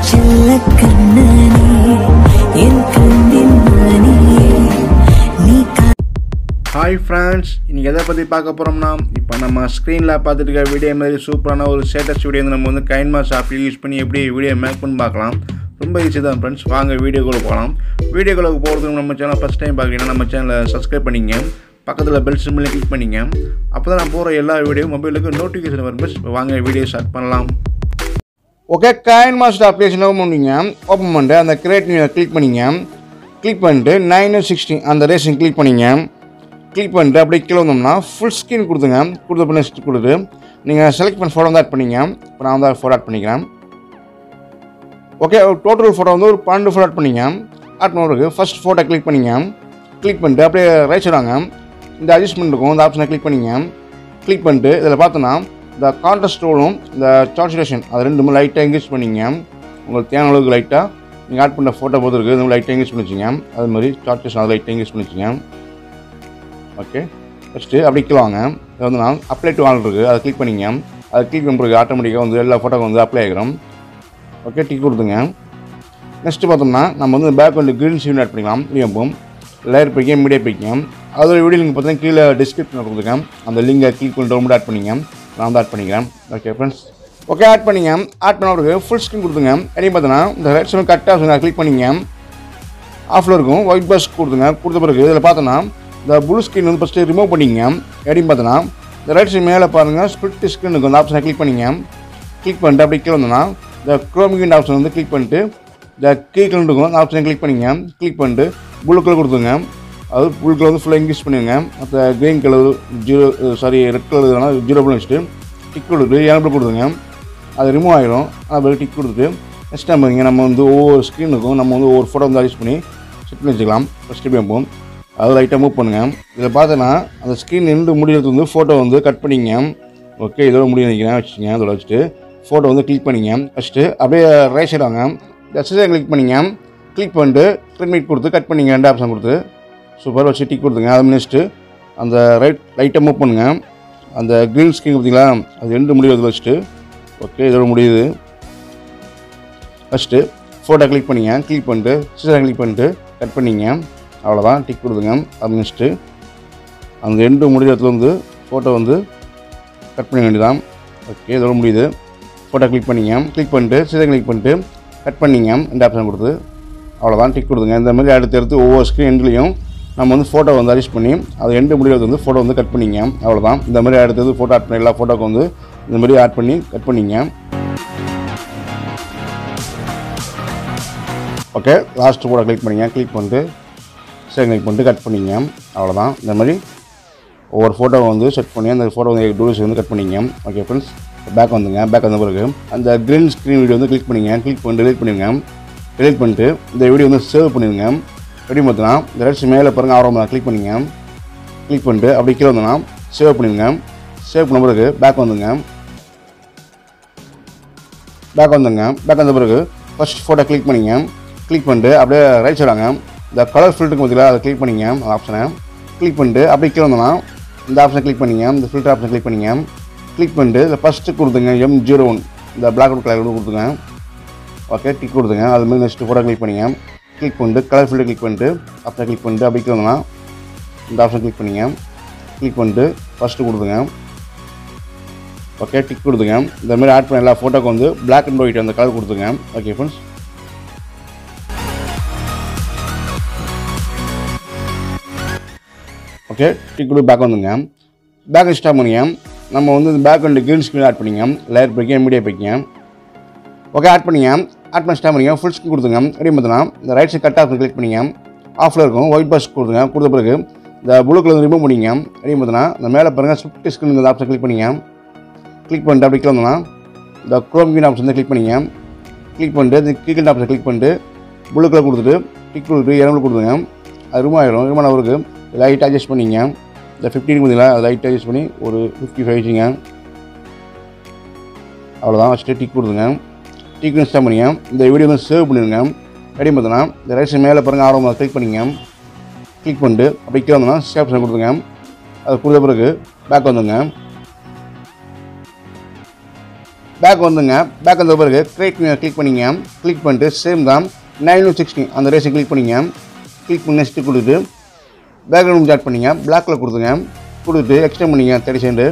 செல்ல கண்ணனே என் கண்ணின் மணியே நீ கா ஹாய் ஃப்ரெண்ட்ஸ் இன்றைக்கி எதை பற்றி பார்க்க போகிறோம்னா இப்போ நம்ம ஸ்க்ரீனில் பார்த்துட்டு இருக்க வீடியோ மாதிரி சூப்பரான ஒரு ஸ்டேட்டஸ் வீடியோ வந்து நம்ம வந்து கைன்மாஸ் ஆப்பில் யூஸ் பண்ணி எப்படி வீடியோ மேக் பண்ணி பார்க்கலாம் ரொம்ப ஈஸி தான் ஃப்ரெண்ட்ஸ் வாங்க வீடியோக்குள்ளே போகலாம் வீடியோக்குள்ளே போகிறதுக்கு நம்ம சேனல் ஃபஸ்ட் டைம் பார்க்குறீங்கன்னா நம்ம சேனலை சப்ஸ்கிரைப் பண்ணிங்க பக்கத்தில் பெல் சிம்பிளை கிளிக் பண்ணிங்க அப்போ தான் நான் போகிற எல்லா வீடியோ மொபைலுக்கு நோட்டிஃபிகேஷன் வரும் பஸ் வாங்க வீடியோ ஸ்டார்ட் பண்ணலாம் okay coin master application open பண்ணிங்க ஓப்பன் பண்ணிட்டு அந்த கிரியேட் நியூ கிளிக் பண்ணிங்க கிளிக் பண்ணிட்டு நைன் சிக்ஸ்டீன் அந்த ரேஷன் கிளிக் பண்ணிங்க கிளிக் பண்ணிட்டு அப்படியே கீழே வந்தோம்னா ஃபுல் ஸ்க்ரீன் கொடுத்துங்க கொடுத்த பண்ணி நெக்ஸ்ட் கொடுத்து நீங்கள் செலக்ட் பண்ண ஃபோட்டோ வந்து ஆட் பண்ணிங்க இப்போ நான் வந்து ஃபோட்டோ ஆட் பண்ணிக்கிறேன் ஓகே டோட்டல் ஃபோட்டோ வந்து ஒரு பன்னெண்டு ஃபோட்டோ ஆட் பண்ணிங்க ஆட் பண்ணுறதுக்கு ஃபஸ்ட் ஃபோட்டோ கிளிக் பண்ணிங்க கிளிக் பண்ணிட்டு அப்படியே ரைட் சைடாங்க இந்த அட்ஜஸ்ட்மெண்ட் இருக்கும் இந்த ஆப்ஷனை கிளிக் பண்ணிங்க கிளிக் பண்ணிட்டு இதில் பார்த்தோன்னா இந்த கான்ட்ராஸ்ட் ரோலும் இந்த சார்ச்சுரேஷன் அது ரெண்டுமே லைட்டாக எங்கேஜ் பண்ணிங்க உங்களுக்கு தேவையான அளவுக்கு லைட்டாக நீங்கள் ஆட் பண்ண ஃபோட்டோ பொறுத்து இருக்குது இந்த லைட்டாக எங்கேஜ் பண்ணி வச்சுங்க அது மாதிரி சார்ச்சுரேஷன் அதை லைட்டாக எங்கேஜ் பண்ணி வச்சுங்க ஓகே ஃபஸ்ட்டு அப்படி கீழே வாங்க இது வந்து நான் அப்ளை டு ஆல் இருக்குது அதை கிளிக் பண்ணிங்க அதை கிளிக் பண்ணுறதுக்கு ஆட்டோமேட்டிக்காக வந்து எல்லா ஃபோட்டோக்கு வந்து அப்ளை ஆகிரும் ஓகே டிக் கொடுத்துங்க நெக்ஸ்ட்டு பார்த்தோம்னா நம்ம வந்து பேக் வந்து க்ரீன் ஸ்க்ரீன் ஆட் பண்ணிக்கலாம் விஎம்பும் லேயர் பைக்கேன் மீடியா பைக்கேன் அதோட வீடியோ லிங்க் பார்த்தீங்கன்னா கீழே டிஸ்கிரிப்ஷனில் கொடுத்துருக்கேன் அந்த லிங்கை கிளிக் பண்ணிட்டு ரொம்ப ஆட் பண்ணிங்க நான் வந்து ஆட் பண்ணிக்கிறேன் ஓகே ஃப்ரெண்ட்ஸ் ஓகே ஆட் பண்ணிங்க ஆட் பண்ண பிறகு ஃபுல் ஸ்க்ரீன் கொடுத்துங்க என்ன பார்த்தோன்னா இந்த ரைட் சைடு கரெக்டாக சொல்லுங்கள் கிளிக் பண்ணிங்க ஆஃபில் இருக்கும் ஒயிட் பஸ் கொடுத்துங்க கொடுத்த பிறகு இதில் பார்த்தோன்னா இந்த ப்ளூ ஸ்க்ரீன் வந்து ஃபஸ்ட்டு ரிமூவ் பண்ணிங்க எப்படின்னு பார்த்தோன்னா இந்த ரைட் சைடு மேலே பாருங்கள் ஸ்பிளிட் ஸ்க்ரீன் இருக்கும் அந்த ஆப்ஷனை கிளிக் பண்ணிங்க கிளிக் பண்ணிட்டு அப்படி கீழே வந்தோன்னா இந்த க்ரோமிகின் ஆப்ஷன் வந்து கிளிக் பண்ணிட்டு இந்த கீக்கில் இருக்கும் அந்த ஆப்ஷனை கிளிக் பண்ணிங்க கிளிக் பண்ணிட்டு ப்ளூ கலர் கொடுத்துங்க அது ப்ளூ கலர் வந்து ஃபுல்லாக இங்கிலீஷ் பண்ணிடுங்க மற்ற green colour zero sorry red colour வேணால் ஜீரோ பண்ணி வச்சுட்டு டிக் கொடுத்துட்டு ஏழு கொடுத்துங்க அது ரிமூவ் ஆகிடும் அது டிக் கொடுத்துட்டு நெக்ஸ்ட் டைம் பாருங்க நம்ம வந்து ஒவ்வொரு ஸ்க்ரீனுக்கும் நம்ம வந்து ஒவ்வொரு ஃபோட்டோ வந்து அட்ஜஸ்ட் பண்ணி செட் பண்ணி வச்சுக்கலாம் ஃபஸ்ட்டு பேம்பும் அது லைட்டாக மூவ் பண்ணுங்கள் இதில் பார்த்தோன்னா அந்த ஸ்க்ரீன் நின்று முடிகிறது வந்து ஃபோட்டோ வந்து கட் பண்ணிங்க ஓகே இதோட முடிவு நினைக்கிறேன் வச்சுங்க அதோட வச்சுட்டு ஃபோட்டோ வந்து கிளிக் பண்ணிங்க ஃபஸ்ட்டு அப்படியே ரைட் சைடு வாங்க எக்ஸசைஸ் கிளிக் பண்ணிங்க கிளிக் பண்ணிட்டு ட்ரிட்மெண்ட் கொடுத்து கட் பண்ணிங்க ரெண்டு ஆப்ஷன் கொடுத்து சூப்பர் வச்சு டிக் கொடுத்துங்க அதை முடிச்சுட்டு அந்த ரைட் லைட்டாக மூவ் பண்ணுங்கள் அந்த க்ரீன் ஸ்க்ரீன் பார்த்தீங்களா அது ரெண்டு முடிவு வச்சுட்டு ஓகே இதோட முடியுது ஃபஸ்ட்டு ஃபோட்டோ கிளிக் பண்ணிங்க கிளிக் பண்ணிட்டு சிசரை கிளிக் பண்ணிட்டு கட் பண்ணிங்க அவ்வளோதான் டிக் கொடுத்துங்க அது முடிச்சுட்டு அந்த ரெண்டு முடிகிற இடத்துல வந்து ஃபோட்டோ வந்து கட் பண்ண வேண்டியதான் ஓகே இதோட முடியுது ஃபோட்டோ கிளிக் பண்ணிங்க கிளிக் பண்ணிட்டு சிசரை கிளிக் பண்ணிட்டு கட் பண்ணிங்க ரெண்டு ஆப்ஷன் கொடுத்து அவ்வளோதான் டிக் கொடுத்துங்க இந்த மாதிரி அடுத்து எடுத்து ஒவ்வொரு ஸ்க்ரீன் எண்ட்லேயும் நம்ம வந்து ஃபோட்டோ வந்து அட்ஜஸ்ட் பண்ணி அது எண்டு முடிகிறது வந்து ஃபோட்டோ வந்து கட் பண்ணிங்க அவ்வளோதான் இந்த மாதிரி அடுத்தது ஃபோட்டோ ஆட் பண்ணி எல்லா ஃபோட்டோக்கு வந்து இந்த மாதிரி ஆட் பண்ணி கட் பண்ணிங்க ஓகே லாஸ்ட் ஃபோட்டோ கிளிக் பண்ணிங்க கிளிக் பண்ணிட்டு சரி கிளிக் பண்ணிட்டு கட் பண்ணிங்க அவ்வளோதான் இந்த மாதிரி ஒவ்வொரு ஃபோட்டோவை வந்து செட் பண்ணி அந்த ஃபோட்டோ வந்து டூரிஸ் வந்து கட் பண்ணிங்க ஓகே ஃப்ரெண்ட்ஸ் பேக் வந்துங்க பேக் வந்த பிறகு அந்த க்ரீன் ஸ்க்ரீன் வீடியோ வந்து கிளிக் பண்ணிங்க கிளிக் பண்ணி delete பண்ணிடுங்க delete பண்ணிட்டு இந்த வீடியோ வந்து சேவ் பண்ணிடுங்க எப்படி பார்த்தோன்னா இந்த ரைட்ஸ் மேலே பாருங்கள் ஆரம்பம் கிளிக் பண்ணிங்க கிளிக் பண்ணிட்டு அப்படி கீழே வந்தோன்னா சேவ் பண்ணிடுங்க சேவ் பண்ண பிறகு பேக் வந்துங்க பேக் வந்துங்க பேக் வந்த பிறகு ஃபர்ஸ்ட் ஃபோட்டோ கிளிக் பண்ணிங்க கிளிக் பண்ணிட்டு அப்படியே ரைட் சைடாங்க இந்த கலர் ஃபில்டருக்கு பார்த்தீங்களா அதை கிளிக் பண்ணிங்க அந்த ஆப்ஷனை கிளிக் பண்ணிட்டு அப்படியே கீழே வந்தோன்னா இந்த ஆப்ஷனை கிளிக் பண்ணிங்க இந்த ஃபில்டர் ஆப்ஷனை கிளிக் பண்ணிங்க கிளிக் பண்ணிட்டு இந்த ஃபஸ்ட்டு கொடுத்துங்க எம் ஜீரோ ஒன் இந்த பிளாக் அவுட் கலர் கொடுத்துங்க ஓகே டிக் கொடுத்துங்க அது மாதிரி நெக்ஸ்ட் ஃபோட்டோ கிளிக் பண்ணிங்க கிளிக் பண்ணிட்டு கலர் ஃபில்டர் கிளிக் பண்ணிட்டு ஆப்ஷனை கிளிக் பண்ணிட்டு அப்படி கீழே வந்தோன்னா இந்த ஆப்ஷன் கிளிக் பண்ணிங்க கிளிக் பண்ணிட்டு ஃபஸ்ட்டு கொடுத்துங்க ஓகே டிக் கொடுத்துங்க இந்த மாதிரி ஆட் பண்ண எல்லா ஃபோட்டோக்கு வந்து Black அண்ட் ஒயிட் அந்த கலர் கொடுத்துங்க ஓகே ஃப்ரெண்ட்ஸ் ஓகே டிக் கொடு பேக் வந்துங்க பேக் ஸ்டாப் பண்ணிங்க நம்ம வந்து இந்த பேக் வந்து க்ரீன் ஸ்க்ரீன் ஆட் பண்ணிங்க லேயர் பைக்கிங்க மீடியா பைக்கிங்க ஓகே ஆட் பண்ணிங்க ஆட் பண்ணி ஸ்டாப் பண்ணிங்க ஃபுல் ஸ்க்ரீன் கொடுத்துங்க எப்படி பார்த்தோன்னா இந்த right side cut off click பண்ணிங்க ஆஃபில் இருக்கும் ஒயிட் பாஸ் கொடுத்துங்க கொடுத்த பிறகு இந்த ப்ளூ கலர் ரிமூவ் பண்ணிங்க எப்படி பார்த்தோன்னா இந்த மேலே பாருங்கள் ஸ்விஃப்ட் ஸ்க்ரீன் இந்த ஆப்ஷன் கிளிக் பண்ணிங்க கிளிக் பண்ணிட்டு அப்படி கீழே வந்தோன்னா இந்த க்ரோம் கீன் ஆப்ஷன் வந்து கிளிக் பண்ணிங்க கிளிக் பண்ணிட்டு இந்த கீக்கல் ஆப்ஷன் கிளிக் பண்ணிட்டு ப்ளூ கலர் கொடுத்துட்டு டிக் கொடுத்துட்டு இரநூறு கொடுத்துங்க அது ரிமூவ் ஆகிடும் ரிமூவ் அவருக்கு லைட் அட்ஜஸ்ட் பண்ணிங்க இந்த ஃபிஃப்டின் பார்த்தீங்களா அது லைட் அட்ஜஸ்ட் பண்ணி ஒரு ஃபிஃப்டி ஃபைவ் வச்சுங்க அவ்வளோதான் ஃபஸ்ட்டு டிக் கொடுத்துங்க டிக் இன்ஸ்டால் பண்ணிங்க இந்த வீடியோ வந்து சேவ் பண்ணிடுங்க ரெடி பார்த்தோன்னா இந்த ரைஸ் மேலே பாருங்கள் ஆர்வம் கிளிக் பண்ணிங்க கிளிக் பண்ணிட்டு அப்படி கீழே வந்தோன்னா சேவ் ஆப்ஷன் கொடுத்துங்க அது கொடுத்த பிறகு பேக் வந்துங்க பேக் வந்துங்க பேக் வந்த பிறகு கிரியேட் கிளிக் பண்ணிங்க கிளிக் பண்ணிட்டு சேம் தான் நைன் சிக்ஸ்டி அந்த ரேஸை கிளிக் பண்ணிங்க கிளிக் பண்ணி நெக்ஸ்ட்டு கொடுத்துட்டு பேக்ரவுண்ட் ஸ்டார்ட் பண்ணிங்க பிளாக்கில் கொடுத்துங்க கொடுத்துட்டு எக்ஸ்டெண்ட் பண்ணிங்க தேர்ட்டி செகண்டு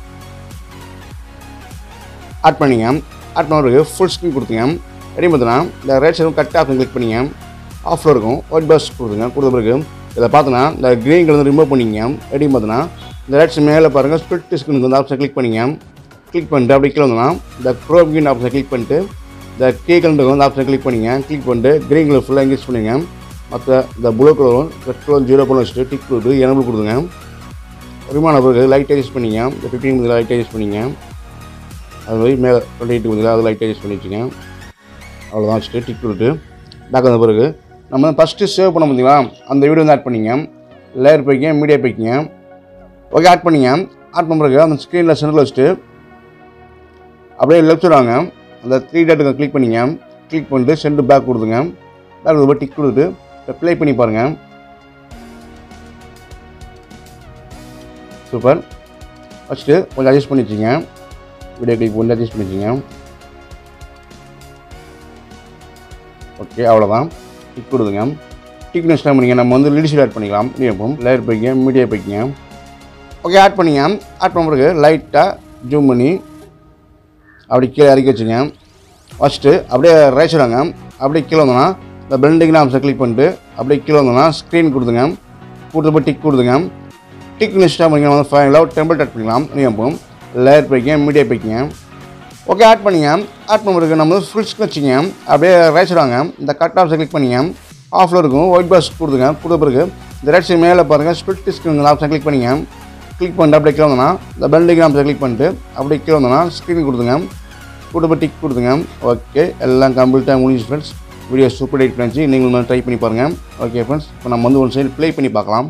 ஆட் பண்ணிங்க ஆட் பண்ண பிறகு ஃபுல் ஸ்க்ரீன் கொடுத்துங்க ரெடி பார்த்தோன்னா இந்த ரைட் சைடும் கட் ஆப்ஷன் கிளிக் பண்ணிங்க ஆஃபில் இருக்கும் ஒயிட் பாஸ் கொடுத்துங்க கொடுத்த பிறகு இதில் பார்த்தோன்னா இந்த க்ரீன் கலர் ரிமூவ் பண்ணிங்க ரெடி பார்த்தோன்னா இந்த ரைட்ஸ் மேலே பாருங்கள் ஸ்பிளிட் ஸ்க்ரீனுக்கு வந்து ஆப்ஷன் கிளிக் பண்ணிங்க கிளிக் பண்ணிட்டு அப்படி கீழே வந்தோன்னா இந்த ப்ரோ கிரீன் ஆப்ஷன் கிளிக் பண்ணிட்டு இந்த கே கலருக்கு வந்து ஆப்ஷன் கிளிக் பண்ணிங்க கிளிக் பண்ணிட்டு க்ரீன் கலர் ஃபுல்லாக எங்கேஜ் பண்ணிங்க மற்ற இந்த ப்ளூ கலரும் பெட்ரோல் ஜீரோ பண்ண வச்சுட்டு டிக் கொடுத்து எனபிள் கொடுத்துங்க ரிமான பிறகு லைட் அட்ஜஸ்ட் பண்ணிங்க இந்த ஃபிஃப்டீன் வந்து லைட் அட்ஜஸ்ட் பண்ணிங்க அது மாதிரி மேலே டுவெண்ட்டி எயிட் வந்து அது லைட் அட்ஜஸ்ட் பண்ணி வச்சுங்க அவ்வளோதான் வச்சுட்டு டிக் கொடுத்து பேக் வந்த பிறகு நம்ம ஃபஸ்ட்டு சேவ் பண்ண பார்த்தீங்களா அந்த வீடியோ வந்து ஆட் பண்ணிங்க லேயர் போய்க்கிங்க மீடியா போய்க்கிங்க ஓகே ஆட் பண்ணிங்க ஆட் பண்ண பிறகு அந்த ஸ்க்ரீனில் சென்டரில் வச்சுட்டு அப்படியே லெஃப்ட் சைடு வாங்க அந்த த்ரீ டாட்டுக்கு கிளிக் பண்ணிங்க கிளிக் பண்ணிட்டு சென்ட் பேக் கொடுத்துங்க பேக் கொடுத்து டிக் கொடுத்து ப்ளே பண்ணி பாருங்கள் சூப்பர் ஃபஸ்ட்டு கொஞ்சம் அட்ஜஸ்ட் பண்ணி வச்சுங்க வீடியோ கிளிக் பண்ணி அட்ஜஸ்ட் பண்ணி வச்சுங்க ஓகே அவ்வளோதான் டிக் கொடுதுங்க டிக் நெக்ஸ்ட் பண்ணிங்க நம்ம வந்து லீடிஷில் ஆட் பண்ணிக்கலாம் இப்போ லேயர் போய்க்கிங்க மீடியா போய்க்கிங்க ஓகே ஆட் பண்ணிங்க ஆட் பண்ண பிறகு லைட்டாக ஜூம் பண்ணி அப்படி கீழே இறக்கி வச்சுங்க ஃபஸ்ட்டு அப்படியே ரைட் சைடாங்க அப்படியே கீழே வந்தோன்னா இந்த பில்டிங் ஆப்ஷன் கிளிக் பண்ணிட்டு அப்படியே கீழே வந்தோன்னா ஸ்க்ரீன் கொடுத்துங்க கொடுத்தப்போ டிக் கொடுத்துங்க டிக் நெக்ஸ்ட்டாக பண்ணிங்க வந்து ஃபைனலாக டெம்பிள் ஆட் பண்ணிக்கலாம் நீங்கள் இப்போ லேயர் போய்க்கிங்க மீடியா போய்க்கிங்க ஓகே ஆட் பண்ணிங்க ஆட் பண்ண பிறகு நம்ம ஃபுல் ஸ்க்ரீன் வச்சுங்க அப்படியே ரைட் சைடாங்க இந்த கட் ஆப்ஸை கிளிக் பண்ணிங்க ஆஃபில் இருக்கும் ஒயிட் பாஸ் கொடுத்துங்க கொடுத்த பிறகு இந்த ரைட் சைடு மேலே பாருங்கள் ஸ்பிளிட் ஸ்க்ரீன் ஆப்ஷன் கிளிக் பண்ணிங்க கிளிக் பண்ணிட்டு அப்படியே கீழே வந்தோன்னா இந்த பெல்டிங் ஆப்ஷன் கிளிக் பண்ணிட்டு அப்படியே கீழே வந்தோன்னா ஸ்க்ரீன் கொடுத்துங்க கொடுத்த டிக் கொடுத்துங்க ஓகே எல்லாம் கம்ப்ளீட்டாக முடிஞ்சு ஃப்ரெண்ட்ஸ் வீடியோ சூப்பர் எடிட் பண்ணிச்சு நீங்களும் ட்ரை பண்ணி பாருங்கள் ஓகே ஃப்ரெண்ட்ஸ் இப்போ நம்ம வந்து ஒரு சைடு ப்ளே பண்ணி பார்க்கலாம்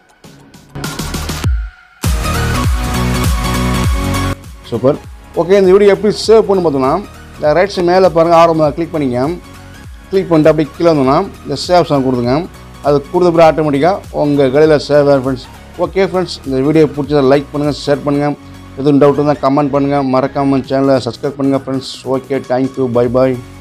சூப்பர் ஓகே இந்த வீடியோ எப்படி சேவ் பண்ணு பார்த்தோம்னா இந்த ரைட் சைடு மேலே பாருங்கள் ஆரம்பம் கிளிக் பண்ணிங்க கிளிக் பண்ணிட்டு அப்படியே கீழே வந்தோம்னா இந்த சேவ் சாங் கொடுத்துங்க அது கொடுத்த பிறகு ஆட்டோமேட்டிக்காக உங்கள் கடையில் சேவ் ஆகும் ஃப்ரெண்ட்ஸ் ஓகே ஃப்ரெண்ட்ஸ் இந்த வீடியோ பிடிச்சதை லைக் பண்ணுங்கள் ஷேர் பண்ணுங்கள் எதுவும் டவுட் இருந்தால் கமெண்ட் பண்ணுங்கள் மறக்காமல் சேனலை சப்ஸ்கிரைப் பண்ணுங்கள் ஃப்ரெண்ட்ஸ் ஓகே தேங்க்யூ பை பாய்